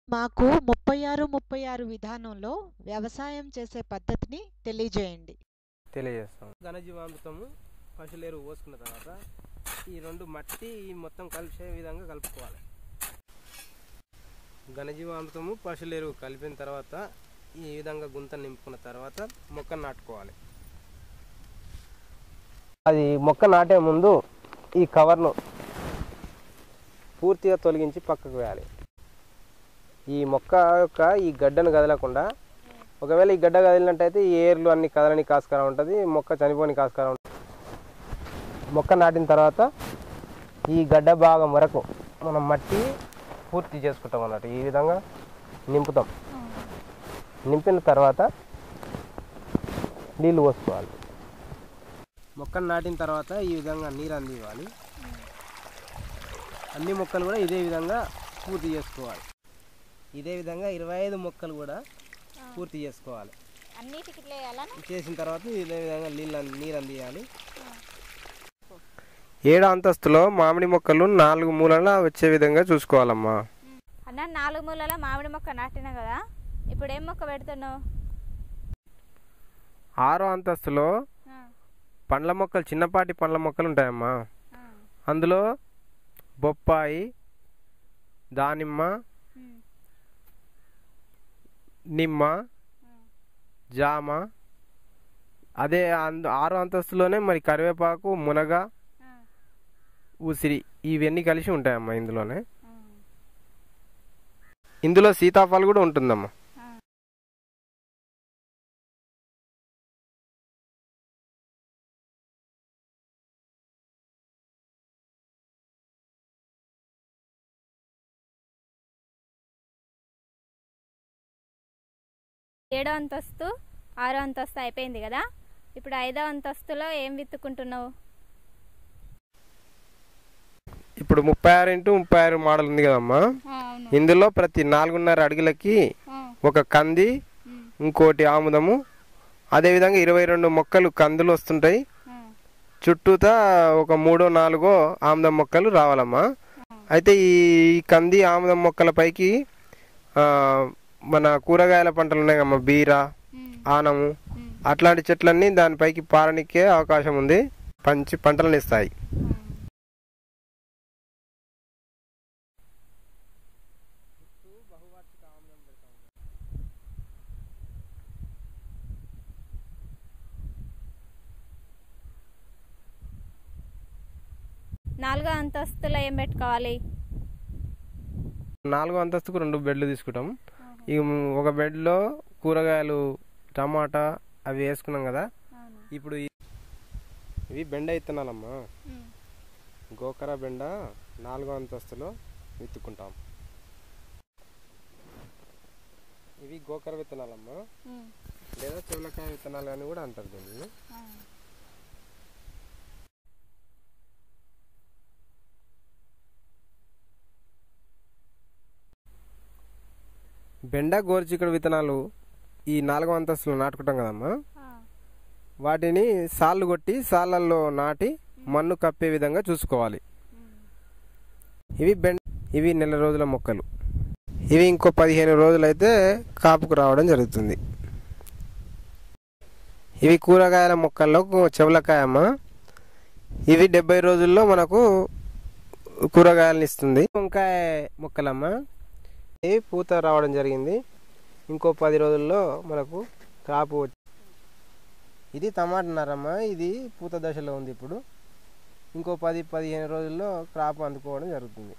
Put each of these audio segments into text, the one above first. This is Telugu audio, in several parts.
మాకు ముప్పై ఆరు ముప్పై ఆరు విధానంలో వ్యవసాయం చేసే పద్ధతిని తెలియజేయండి తెలియజేస్తాం ఘనజీవామృతము పశువులేరు పోసుకున్న తర్వాత ఈ రెండు మట్టి మొత్తం కలిసే విధంగా కలుపుకోవాలి ఘనజీవామృతము పశువులేరు కలిపిన తర్వాత ఈ విధంగా గుంత నింపుకున్న తర్వాత మొక్క నాటుకోవాలి అది మొక్క నాటే ముందు ఈ కవర్ను పూర్తిగా తొలగించి పక్కకు వేయాలి ఈ మొక్క యొక్క ఈ గడ్డను కదలకుండా ఒకవేళ ఈ గడ్డ కదిలినట్టయితే ఈ ఏర్లు అన్ని కదలని కాస్కారం ఉంటుంది మొక్క చనిపోని కాస్కారం ఉంటుంది మొక్క నాటిన తర్వాత ఈ గడ్డ భాగం వరకు మనం మట్టి పూర్తి చేసుకుంటాం అన్నట్టు ఈ విధంగా నింపుతాం నింపిన తర్వాత నీళ్ళు పోసుకోవాలి మొక్కను నాటిన తర్వాత ఈ విధంగా నీరు అందివ్వాలి అన్ని మొక్కలు కూడా ఇదే విధంగా పూర్తి చేసుకోవాలి ఇదే విధంగా ఇరవై ఐదు మొక్కలు కూడా పూర్తి చేసుకోవాలి అన్నిటికి ఇట్లా వేయాలా చేసిన తర్వాత ఇదే విధంగా నీళ్ళు నీరు అందియాలి ఏడో అంతస్తులో మామిడి మొక్కలు నాలుగు మూలల వచ్చే విధంగా చూసుకోవాలమ్మా అన్న నాలుగు మూలల మామిడి మొక్క నాటినా కదా ఇప్పుడు ఏం మొక్క పెడుతున్నావు ఆరో అంతస్తులో ఆ, పండ్ల మొక్కలు చిన్నపాటి పండ్ల మొక్కలు ఉంటాయమ్మా ఆ, అందులో బొప్పాయి దానిమ్మ ఉమ్, నిమ్మ జామ అదే అంద ఆరో అంతస్తులోనే మరి కరివేపాకు మునగ ఆ, ఉసిరి ఇవన్నీ కలిసి ఉంటాయమ్మా ఇందులోనే ఆ, ఇందులో సీతాఫలం కూడా ఉంటుందమ్మా ఆ. ఏడో అంతస్తు ఆరో అంతస్తు అయిపోయింది కదా ఇప్పుడు ఐదో అంతస్తులో ఏం విత్తుకుంటున్నావు ఇప్పుడు ముప్పై ఆరు ఇంటూ ముప్పై ఆరు మోడల్ ఉంది కదమ్మా అవును ఇందులో ప్రతి నాలుగున్నర అడుగులకి ఒక కంది ఇంకోటి ఆముదము అదేవిధంగా ఇరవై రెండు మొక్కలు కందులు వస్తుంటాయి చుట్టూతా ఒక మూడో నాలుగో ఆముదం మొక్కలు రావాలమ్మా అయితే ఈ కంది ఆముదం మొక్కల పైకి ఆ, మన కూరగాయల పంటలు ఉన్నాయి కమ్మా బీర ఆనము అట్లాంటి చెట్లన్నీ దానిపైకి పారనికే అవకాశం ఉంది పంచి పంటలను ఇస్తాయి నాలుగో అంతస్తులో ఏం పెట్టుకోవాలి నాలుగో అంతస్తుకు రెండు బెడ్లు తీసుకుంటాం ఈ ఒక బెడ్లో కూరగాయలు టమాటా అవి వేసుకున్నాం కదా ఇప్పుడు ఈ- ఇవి బెండ విత్తనాలమ్మా గోకర బెండ నాలుగో అంతస్తులో విత్తుకుంటాం ఇవి గోకర విత్తనాలమ్మా లేదా చెవులకాయ విత్తనాలు అని కూడా అంటారు దీన్ని బెండ గోరుచిక్కుడు విత్తనాలు ఈ నాలుగో అంతస్తులో నాటుకుంటాం కదమ్మా వాటిని సాళ్ళు కొట్టి సాళ్ళల్లో నాటి మన్ను కప్పే విధంగా చూసుకోవాలి ఇవి బెండ ఇవి నెల రోజుల మొక్కలు ఇవి ఇంకో పదిహేను రోజులైతే కాపుకు రావడం జరుగుతుంది ఇవి కూరగాయల మొక్కల్లో చెవులకాయమ్మ ఇవి డెబ్బై రోజుల్లో మనకు కూరగాయలను ఇస్తుంది వంకాయ మొక్కలమ్మ ఇవి పూత రావడం జరిగింది ఇంకో పది రోజుల్లో మనకు క్రాపు వచ్చి ఇది టమాటా నారమ్మ ఇది పూత దశలో ఉంది ఇప్పుడు ఇంకో పది పదిహేను రోజుల్లో క్రాప్ అందుకోవడం జరుగుతుంది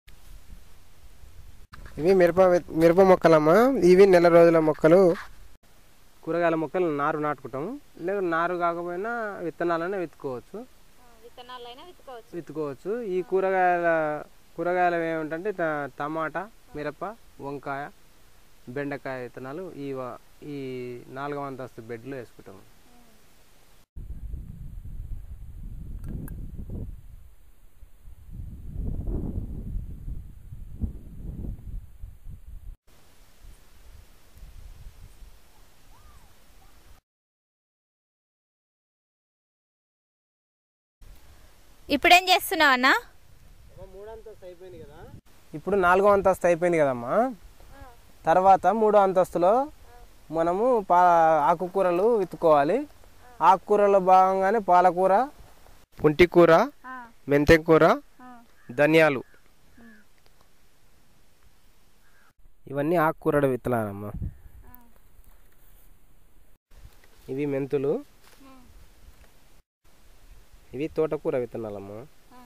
ఇవి మిరప విత్- మిరప మొక్కలమ్మ ఇవి నెల రోజుల మొక్కలు కూరగాయల మొక్కలు నారు నాటుకుంటాము లేదా నారు కాకపోయినా విత్తనాలనే విత్తుకోవచ్చు విత్తనాలైనా విత్తుకోవచ్చు విత్తుకోవచ్చు ఈ కూరగాయల కూరగాయలు ఏమిటంటే ట- టమాటా మిరప వంకాయ బెండకాయ విత్తనాలు ఈ వ- ఈ నాలుగవ అంతస్తు బెడ్లో వేసుకుంటాము ఇప్పుడేం చేస్తున్నావు అన్న ఇప్పుడు నాలుగో అంతస్తు అయిపోయింది కదమ్మా తర్వాత మూడో అంతస్తులో మనము పా ఆకుకూరలు విత్తుకోవాలి ఆకుకూరలో భాగంగానే పాలకూర పుంటికూర మెంతెం కూర ధనియాలు ఇవన్నీ ఆకుకూరల విత్తనాలమ్మా ఇవి మెంతులు ఇవి తోటకూర విత్తనాలమ్మా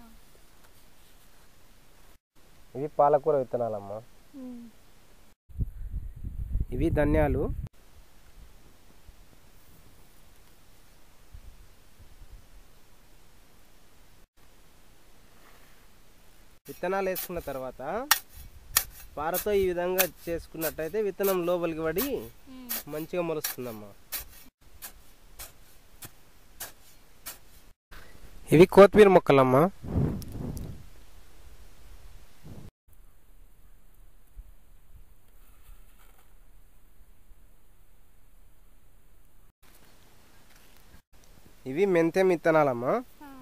ఇవి పాలకూర విత్తనాలమ్మా ఇవి ధనియాలు విత్తనాలు వేసుకున్న తర్వాత పారతో ఈ విధంగా చేసుకున్నట్టయితే విత్తనం లోపలికి పడి మంచిగా మొలుస్తుందమ్మా ఇవి కొత్తిమీర మొక్కలమ్మా ఇవి మెంతెం విత్తనాలమ్మా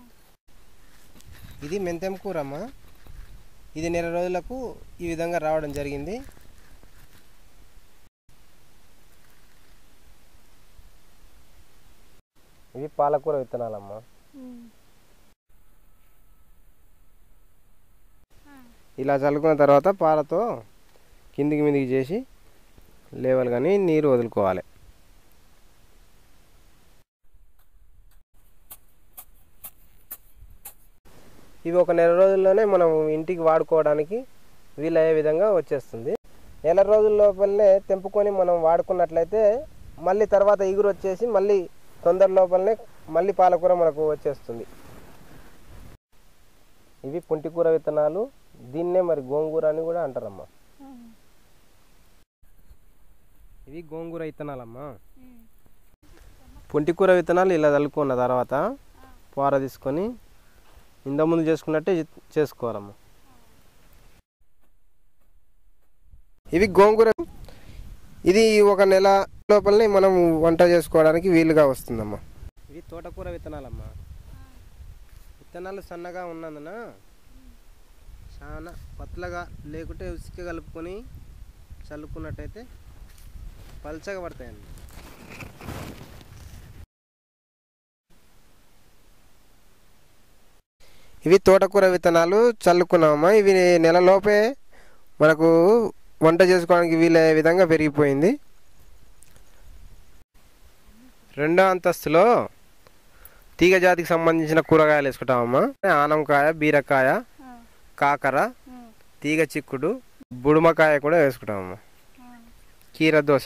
ఇది మెంతెం కూరమ్మా ఇది నెల రోజులకు ఈ విధంగా రావడం జరిగింది ఇవి పాలకూర విత్తనాలమ్మా ఇలా చల్లుకున్న తర్వాత పాలతో కిందికి మీదికి చేసి లేవల్ కానీ నీరు వదులుకోవాలి ఇవి ఒక నెల రోజుల్లోనే మనం ఇంటికి వాడుకోవడానికి వీలయ్యే విధంగా వచ్చేస్తుంది నెల రోజుల లోపలనే తెంపుకొని మనం వాడుకున్నట్లయితే మళ్ళీ తర్వాత ఇగురు వచ్చేసి మళ్ళీ తొందర లోపలనే మళ్ళీ పాలకూర మనకు వచ్చేస్తుంది ఇవి పుంటికూర విత్తనాలు దీన్నే మరి గోంగూర అని కూడా అంటారమ్మా ఇవి గోంగూర విత్తనాలమ్మా పుంటికూర విత్తనాలు ఇలా చల్లుకున్న తర్వాత పార తీసుకొని ఇంతకుముందు చేసుకున్నట్టే చే- చేసుకోవాలమ్మా ఇవి గోంగూర ఇది ఒక నెల లోపలనే మనం వంట చేసుకోవడానికి వీలుగా వస్తుందమ్మా ఇవి తోటకూర విత్తనాలమ్మా విత్తనాలు సన్నగా ఉన్నందున చాలా పతలగా లేకుంటే ఉసిక కలుపుకొని చల్లుకున్నట్టయితే పల్చగా పడతాయండి ఇవి తోటకూర విత్తనాలు చల్లుకున్నామా ఇవి నెలలోపే మనకు వంట చేసుకోవడానికి వీలయ్యే విధంగా పెరిగిపోయింది రెండో అంతస్తులో తీగ జాతికి సంబంధించిన కూరగాయలు వేసుకుంటామమ్మా ఆనంకాయ బీరకాయ కాకర తీగ చిక్కుడు బుడుమకాయ కూడా వేసుకుంటామమ్మా కీర దోశ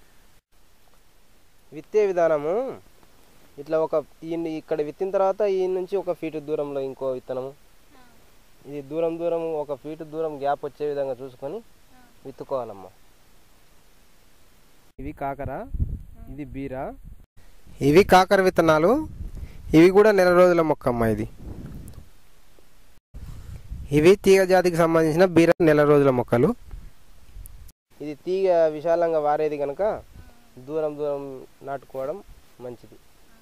విత్తే విధానము ఇట్లా ఒక ఈ ఇక్కడ విత్తిన తర్వాత ఈ నుంచి ఒక ఫీటు దూరంలో ఇంకో విత్తనము ఇది దూరం దూరం ఒక ఫీటు దూరం గ్యాప్ వచ్చే విధంగా చూసుకొని విత్తుకోవాలమ్మా ఇవి కాకర ఇది బీర ఇవి కాకర విత్తనాలు ఇవి కూడా నెల రోజుల మొక్క అమ్మా ఇది ఇవి తీగ జాతికి సంబంధించిన బీర నెల రోజుల మొక్కలు ఇది తీగ విశాలంగా వారేది కనుక దూరం దూరం నాటుకోవడం మంచిది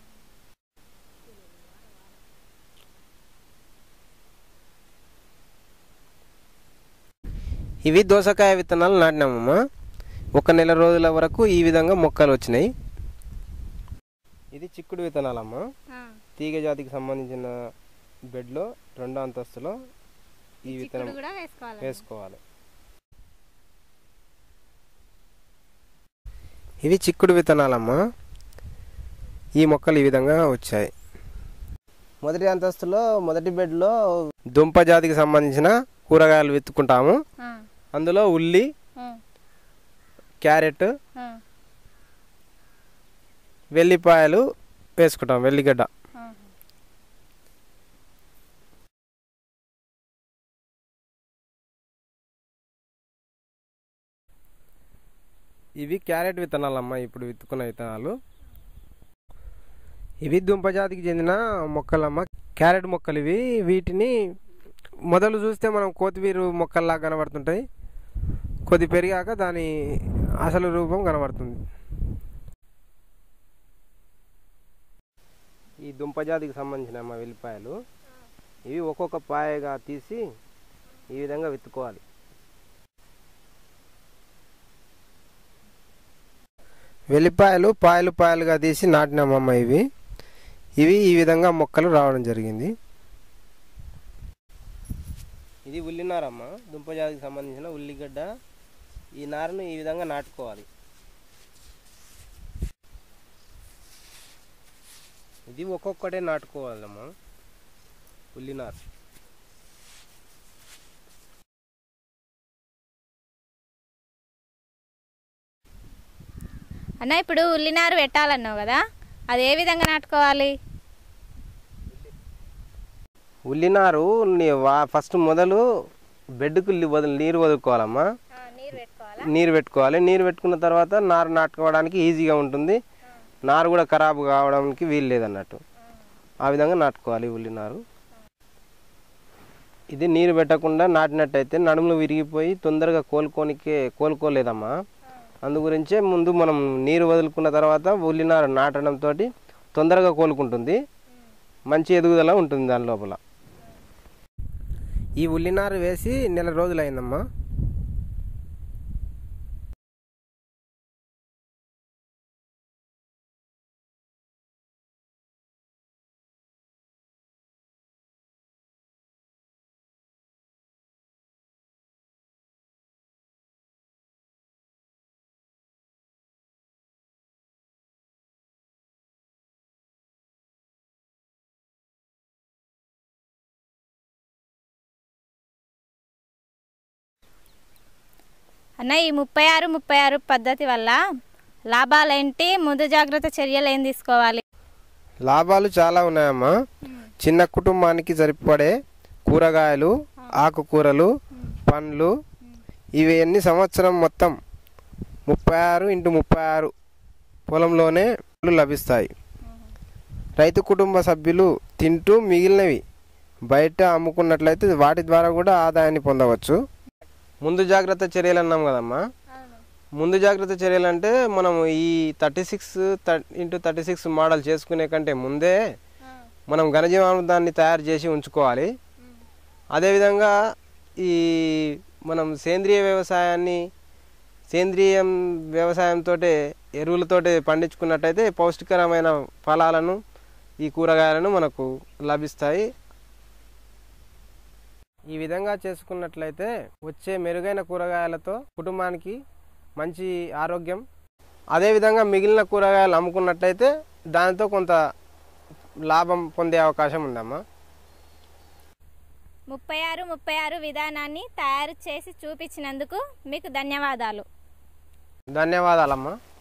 ఇవి దోసకాయ విత్తనాలు నాటినామమ్మా ఒక నెల రోజుల వరకు ఈ విధంగా మొక్కలు వచ్చినాయి ఇది చిక్కుడు విత్తనాలమ్మా తీగ జాతికి సంబంధించిన బెడ్లో రెండో అంతస్తులో ఈ విత్తనం కూడా వేసుకోవాలి వేసుకోవాలి ఇవి చిక్కుడు విత్తనాలమ్మా ఈ మొక్కలు ఈ విధంగా వచ్చాయి మొదటి అంతస్తులో మొదటి బెడ్లో దుంప జాతికి సంబంధించిన కూరగాయలు విత్తుకుంటాము అందులో ఉల్లి క్యారెట్ వెల్లిపాయలు వేసుకుంటాం వెల్లిగడ్డ ఇవి క్యారెట్ విత్తనాలమ్మా ఇప్పుడు విత్తుకున్న విత్తనాలు ఇవి దుంప జాతికి చెందిన మొక్కలమ్మ క్యారెట్ మొక్కలు ఇవి వీటిని మొదలు చూస్తే మనం కొత్తిమీర మొక్కల్లా కనబడుతుంటాయి కొద్ది పెరిగాక దాని అసలు రూపం కనబడుతుంది ఈ దుంప జాతికి సంబంధించిన మా వెల్లిపాయలు ఇవి ఒక్కొక్క పాయగా తీసి ఈ విధంగా విత్తుకోవాలి వెల్లిపాయలు పాయలు పాయలుగా తీసి నాటినామమ్మ ఇవి ఇవి ఈ విధంగా మొక్కలు రావడం జరిగింది ఇది ఉల్లినారమ్మ దుంపజాతికి సంబంధించిన ఉల్లిగడ్డ ఈ నారును ఈ విధంగా నాటుకోవాలి ఇది ఒక్కొక్కటే నాటుకోవాలమ్మా ఉల్లినారు అన్న ఇప్పుడు ఉల్లినారు పెట్టాలన్నావు కదా అది ఏ విధంగా నాటుకోవాలి ఉల్లినారు నీ- వా- ఫస్ట్ మొదలు బెడ్కు లి- వదిలి నీరు వదులుకోవాలమ్మా నీరు పెట్టుకోవాలా నీరు పెట్టుకోవాలి నీరు పెట్టుకున్న తర్వాత నారు నాటుకోవడానికి ఈజీగా ఉంటుంది నారు కూడా ఖరాబు కావడానికి వీలు లేదన్నట్టు ఆ విధంగా నాటుకోవాలి ఉల్లినారు ఇది నీరు పెట్టకుండా నాటినట్టయితే నడుములు విరిగిపోయి తొందరగా కోలుకోనికే కోలుకోలేదమ్మా అందు గురించే ముందు మనం నీరు వదులుకున్న తర్వాత ఉల్లినారు నాటడంతో తొందరగా కోలుకుంటుంది మంచి ఎదుగుదల ఉంటుంది దాని లోపల ఈ ఉల్లినారు వేసి నెల రోజులైందమ్మా అన్న ఈ ముప్పై ఆరు ముప్పై ఆరు పద్ధతి వల్ల లాభాలేంటి ముందు జాగ్రత్త చర్యలు ఏం తీసుకోవాలి లాభాలు చాలా ఉన్నాయమ్మా చిన్న కుటుంబానికి సరిపడే కూరగాయలు ఆకుకూరలు పండ్లు ఇవన్నీ సంవత్సరం మొత్తం ముప్పై ఆరు ఇంటూ ముప్పై ఆరు పొలంలోనే లభిస్తాయి రైతు కుటుంబ సభ్యులు తింటూ మిగిలినవి బయట అమ్ముకున్నట్లయితే వాటి ద్వారా కూడా ఆదాయాన్ని పొందవచ్చు ముందు జాగ్రత్త చర్యలు అన్నాం కదమ్మా ముందు జాగ్రత్త చర్యలు అంటే మనం ఈ thirty six into thirty six model చేసుకునే కంటే ముందే మనం ఘనజీవామృతాన్ని తయారు చేసి ఉంచుకోవాలి అదేవిధంగా ఈ మనం సేంద్రియ వ్యవసాయాన్ని సేంద్రియం వ్యవసాయంతో ఎరువులతోటి పండించుకున్నట్టయితే పౌష్టికరమైన ఫలాలను ఈ కూరగాయలను మనకు లభిస్తాయి ఈ విధంగా చేసుకున్నట్లయితే వచ్చే మెరుగైన కూరగాయలతో కుటుంబానికి మంచి ఆరోగ్యం అదేవిధంగా మిగిలిన కూరగాయలు అమ్ముకున్నట్లయితే దానితో కొంత లాభం పొందే అవకాశం ఉందమ్మా ముప్పై ఆరు ముప్పై ఆరు విధానాన్ని తయారు చేసి చూపించినందుకు మీకు ధన్యవాదాలు ధన్యవాదాలమ్మా